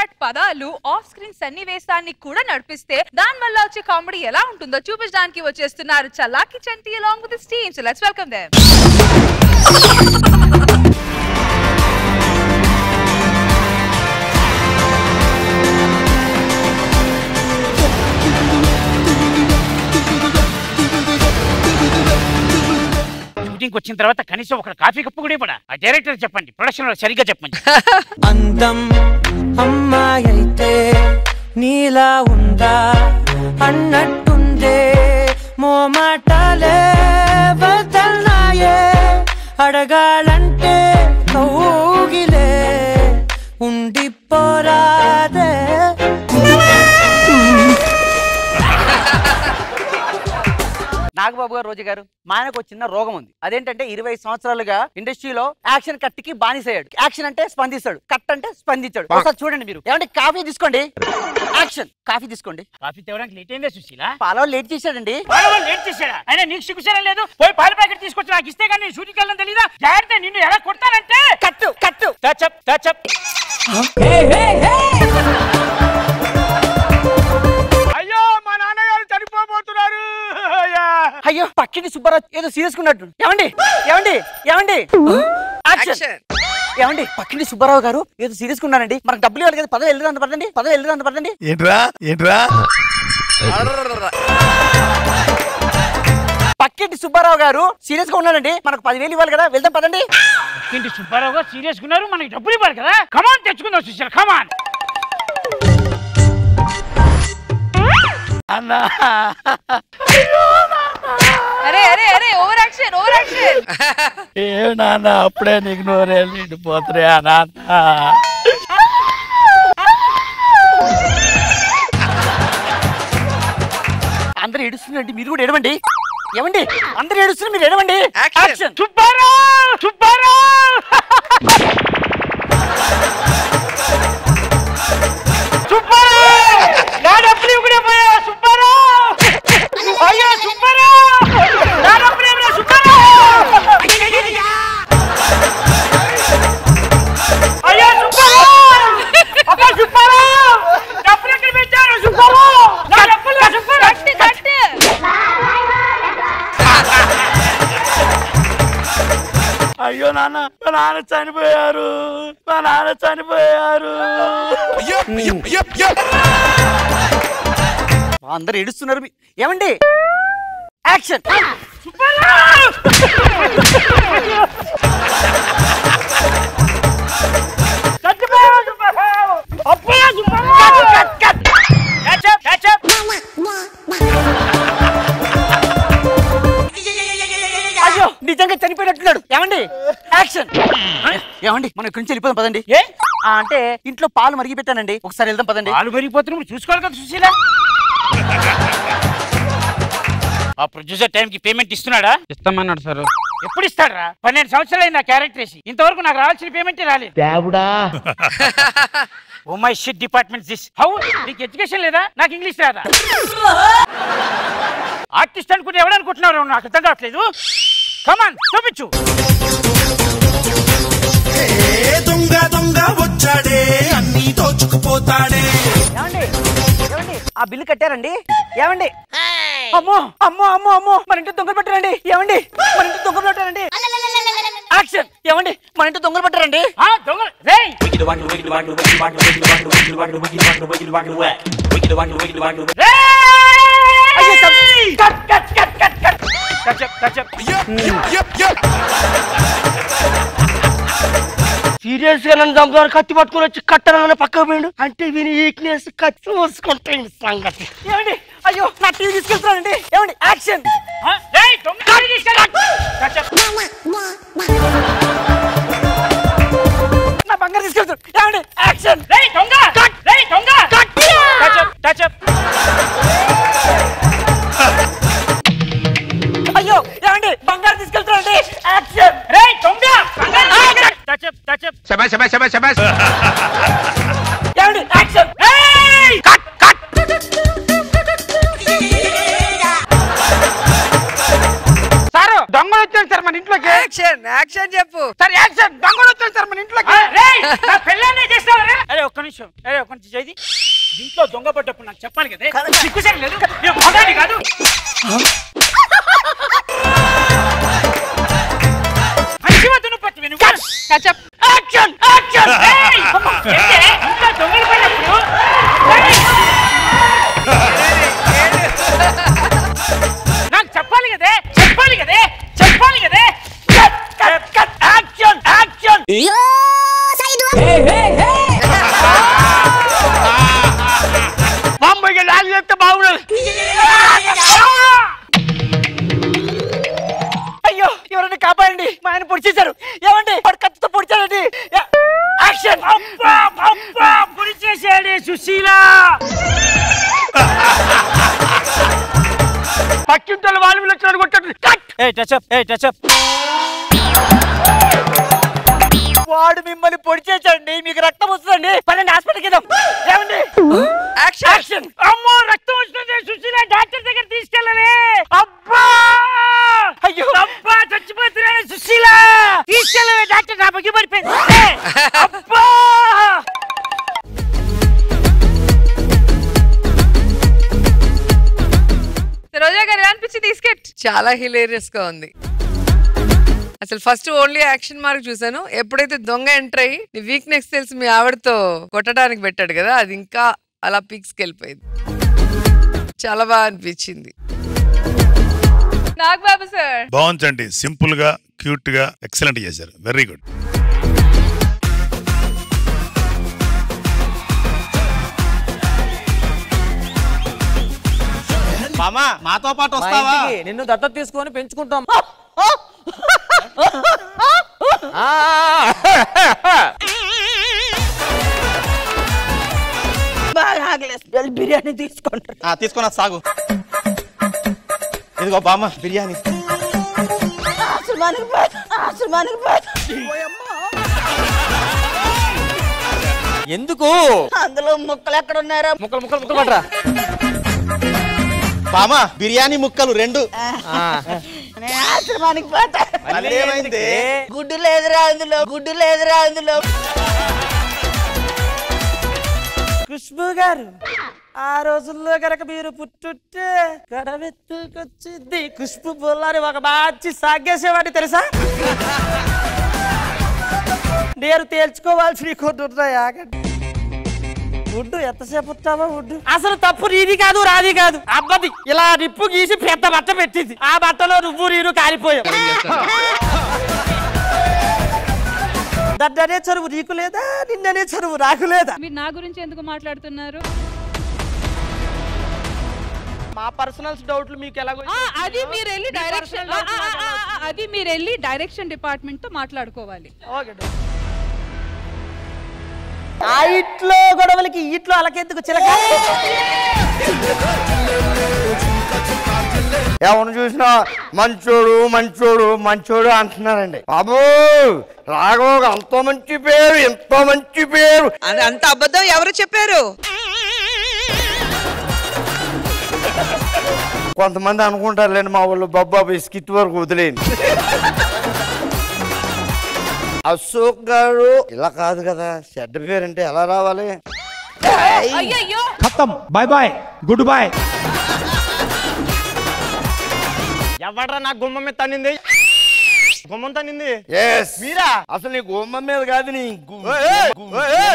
Cut పదాలు off screen సన్నివేశాన్ని కూడా నడిపిస్తే దాని వల్ల వచ్చే కామెడీ ఎలా ఉంటుందో చూపించడానికి వచ్చేస్తున్నారు Chalaki Chanti along with team so let's welcome them shooting వచ్చిన తర్వాత కనీసం ఒక కాఫీ కప్పు కూడా ఇవ్వడా ఆ డైరెక్టర్ చెప్పండి ప్రొడక్షన్ లో సరిగ్గా చెప్పండి అందం అమ్మాయైతే నీలా ఉందా అన్నట్టుందే మోమాటాలే వదల్నాయే అడగాలంటే కౌగిలే ఉండిపోరాదే నాగబాబు గారు రోజు గారు మా ఆయనకు ఒక చిన్న రోగం ఉంది అదేంటంటే ఇరవై సంవత్సరాలుగా ఇండస్ట్రీలో యాక్షన్ కట్టికి బానిసయ్యాడు యాక్షన్ అంటే స్పందిస్తాడు కట్ అంటే స్పందించాడు ఒకసారి చూడండి మీరు ఏమంటే కాఫీ తీసుకోండి యాక్షన్ కాఫీ తీసుకోండి కాఫీ తేవడానికి లేట్ అయిందే సుశీల పాలో లేట్ చేశాడండి వాళ్ళు లేట్ చేశాడా అయినా నీకు సిగ్గుచారం లేదు పోయి పాల ప్యాకెట్ తీసుకొచ్చి నాకు ఇస్తే కానీ షూటింగ్ వెళ్ళడం తెలీదా జాగ్రత్త నిన్ను ఎలా కొడతానంటే కట్టు కట్టు టచ్అప్ టచ్అప్ అయ్యో మా నాన్నగారు చనిపోబోతున్నారు అయ్యా. అయ్యో పక్కింటి సుబ్బారావు ఏదో సీరియస్ ఉన్నట్టు ఏమండి ఏమండి ఏమండి యాక్షన్ ఏమండి పక్కింటి సుబ్బారావు గారు ఏదో సీరియస్ ఉన్నారండి మనకు డబ్బులు ఇవ్వాలి కదా పదవి వెళ్ళదు పదండి పదవి వెళ్ళదు పదండి ఏంట్రా ఏంట్రా పక్కింటి సుబ్బారావు గారు సీరియస్ గా ఉన్నారండి మనకు పదివేలు ఇవ్వాలి కదా వెళ్దాం పదండి ఇంటి సుబ్బారావు గారు సీరియస్ ఉన్నారు మనకి డబ్బులు ఇవ్వాలి కదా కమాన్ తెచ్చుకుందాం సుశీల కమాన్ అన్నా అరే అరే అరే ఓవర్ యాక్షన్ ఓవర్ యాక్షన్ ఏ నాన్న అప్పుడే నీకు నోరేళ్ళు నిండిపోతురే నాన్న అందరూ ఏడుస్తున్నారండి మీరు కూడా ఏడవండి ఏమండి అందరూ ఏడుస్తున్నారు మీరు ఏడవండి యాక్షన్ సుబ్బారావు సుబ్బారావు సుబ్బారావు నా డబ్బులు ఇవ్వడే పోయా సుబ్బారావు అయ్యో సుబ్బారావు నా డబ్బులు ఇవ్వడే సుబ్బారావు అయ్యో సుబ్బారావు అబ్బా సుబ్బారావు డబ్బులు ఎక్కడ పెట్టారు సుబ్బారావు నా డబ్బులు సుబ్బారావు కట్ కట్ అయ్యో నాన్న మా నాన్న చనిపోయారు మా నాన్న చనిపోయారు అందరూ ఏడుస్తున్నారు మీ- ఏమండి యాక్షన్ చచ్చిపోయావు సుబ్బారావు అప్పుడే Subbarao cut cut catch up catch up అయ్యో నిజంగా చనిపోయినట్టున్నాడు ఏమండి యాక్షన్ ఏమండి మనం ఇక్కడి నుంచి వెళ్ళిపోదాం పదండి ఏ ఆ, అంటే ఇంట్లో పాలు మరిగి పెట్టానండి ఒకసారి వెళ్దాం పదండి పాలు పెరిగిపోతున్నప్పుడు చూసుకోవాలి కదా సుశీల ఆ ప్రొడ్యూసర్ టైంకి పేమెంట్ ఇస్తున్నాడా ఇస్తామన్నాడు సార్ ఎప్పుడు ఇస్తాడరా పన్నెండు సంవత్సరాలు అయింది నా క్యారెక్టర్ వేసి ఇంతవరకు నాకు రావాల్సిన పేమెంట్ రాలేదు దేవుడా oh my shit department this how నీకు ఎడ్యుకేషన్ లేదా నాకు ఇంగ్లీష్ రాదా ఆర్టిస్ట్ అనుకుంటే ఎవడనుకుంటున్నారు నాకు అర్థం కావట్లేదు కమాన్ చూపించు ఏ దొంగ దొంగ వచ్చాడే అన్ని దోచుకుపోతాడే ఏమండి ఏమండి ఆ బిల్లు కట్టారండి ఏమండి అమ్మో అమ్మో అమ్మో అమ్మో మన ఇంటి దొంగలు పెట్టారండి ఏమండి మన ఇంటి దొంగలు పెట్టారండి యాక్షన్ ఏమండి మన ఇంటి దొంగలు పెట్టారండి ఆ, దొంగలు రేయ్ అయ్యో, సబ్- రేయ్! Cut cut cut cut cut touch up touch up serious గా నన్ను చంపుతాను కత్తి పట్టుకొని వచ్చి కట్టనని పక్కకు పోయిండు అంటే వీని వీక్నెస్ కత్తి చూసుకుంటే సంగతి ఏమండి అయ్యో నా టీవీ తీసుకెళ్తున్నానండి ఏమండి యాక్షన్ ఆ, రేయ్ దొంగ తీసుకెళ్ళి టచ్ అప్ నా బంగారు తీసుకెళ్తాను ఏమండి యాక్షన్ రేయ్ దొంగ రేయ్ దొంగ టచ్ అప్ టచ్ అప్ అయ్యో ఏమండి బంగారు తీసుకెళ్తున్నానండి యాక్షన్ రేయ్ దొంగ టచ్ అప్ టచ్ అప్ ఏమండి యాక్షన్ రేయ్ కట్ కట్ సారు దొంగలు వచ్చాడు సార్ మన ఇంట్లోకి యాక్షన్ యాక్షన్ చెప్పు సార్ యాక్షన్ దొంగడు వచ్చాడు సార్ మన ఇంట్లోకి నా పెళ్ళాన్ని చేస్తావరా అరే ఒక్క నిమిషం అరే ఒక్క నిమిషం చేయి ఇంట్లో దొంగ పడ్డప్పుడు నాకు చెప్పాలి కదా సిగ్గుసేం లేదు నేను మగాడిని కాదు మంచిగా దున్నపచ్చి విను కచప్ యాక్షన్ యాక్షన్ ఏయ్! ఏంటి? ఇంట్లో దొంగలు పడ్డప్పుడు ఏయ్! నాకు చెప్పాలి కదే చెప్పాలి కదే చెప్పాలి కదే cut cut cut action action బామ్మకి నాలుగు చెప్తే బాగుండదు అయ్యో ఎవరైనా కాపాడండి మా ఆయన పొడిచేశారు ఏమండి వాడు కత్తితో పొడిచాడండి యాక్షన్ అబ్బా అబ్బా పుడి చేసాడే సుశీల పక్కింటి వాళ్ళు వచ్చినట్టు కొట్టాడు కట్ ఏ టచప్ ఏ టచప్ వాడు మిమ్మల్ని పొడి చేశాడండి మీకు రక్తం వస్తుందండి పన్నెండు హాస్పిటల్కి వెళ్దాం ఏమండి యాక్షన్ యాక్షన్ అమ్మో రక్తం వస్తుంది సుశీల డాక్టర్ దగ్గర తీసుకెళ్ళవే అబ్బా అయ్యో అబ్బా చచ్చిపోతున్నాను సుశీల తీసుకెళ్ళవే డాక్టర్ నా బగ్గి పడిపోయింది ఏ, అబ్బా రోజా గారు అనిపించింది ఈ స్కెట్ చాలా హిలేరియస్ గా ఉంది అసలు ఫస్ట్ ఓన్లీ యాక్షన్ మార్క్ చూసాను ఎప్పుడైతే దొంగ ఎంటర్ అయ్యి నీ వీక్నెస్ తెలిసి మీ ఆవిడతో కొట్టడానికి పెట్టాడు కదా అది ఇంకా అలా పీక్స్కి వెళ్ళిపోయింది చాలా బాగా అనిపించింది నాగ్ బాబు సార్ బాగుందండి సింపుల్ గా క్యూట్ గా ఎక్సలెంట్ చేశారు వెరీ గుడ్ మామా మాతో పాటు మా వస్తావా ఇంటికి నిన్ను దత్తత తీసుకొని పెంచుకుంటాం బిర్యానీ తీసుకుంటారు ఆ, తీసుకొని వస్తా, సాగు ఇదిగో బామ్మ బిర్యానీ ఎందుకు అందులో ముక్కలు ఎక్కడ ఉన్నారా ముక్కలు ముక్కలు ముక్కలు పట్టరా బామ్మ బిర్యానీ ముక్కలు రెండు ఆశ్రమానికి పోతా మళ్ళీ ఏమైంది గుడ్డు లేదురా అందులో గుడ్డు లేదురా అందులో ఖుష్బు గారు ఆ రోజుల్లో గనక మీరు పుట్టుంటే గడవెత్తుకొచ్చింది ఖుష్బు బొల్లాని ఒక మంచి సాగేసేవాడిని తెలుసా నేను తేల్చుకోవాల్సి కొన్ని ఉన్నాయి ఆగండి ఉడ్డు ఎంతసేపు ఉంటావా ఉడ్డు అసలు తప్పు నీది కాదు రాది కాదు అబ్బది ఇలా నిప్పు గీసి పెద్ద బట్ట పెట్టింది ఆ బట్టలో నువ్వు నీరు కాలిపోయావు దడ్డనే చరువు నీకు లేదా నిన్ననే చరువు నాకు లేదా మీరు నా గురించి ఎందుకు మాట్లాడుతున్నారు మా పర్సనల్స్ డౌట్లు మీకు ఎలాగో ఆ, అది మీరు వెళ్ళి డైరెక్షన్ ఆ, ఆ, ఆ, ఆ, అది మీరు వెళ్ళి డైరెక్షన్ డిపార్ట్మెంట్ తో మాట్లాడుకోవాలి ఆ ఇట్లో గొడవలకి ఈ ఇట్లో అలకెందుకు చిలక ఎవరు చూసినా మంచోడు మంచోడు మంచోడు అంటున్నారండి బాబు రాఘవ అంత మంచి పేరు ఎంతో మంచి పేరు అది అంత అబద్ధం ఎవరు చెప్పారు కొంతమంది అనుకుంటారులేండి మా వాళ్ళు బాబాబు స్కిట్ వరకు వదిలేయండి అశోక్ గారు ఇలా కాదు కదా చెడ్డ పేరు అంటే ఎలా రావాలి అయ్యయ్యో ఖతం బాయ్ బాయ్ గుడ్ బాయ్ ఎవడ్రా నా గుమ్మ మీద తన్నింది గుమ్మం తన్నింది ఎస్ మీరా అసలు నీ గుమ్మం మీద కాదు నీ గు- గు-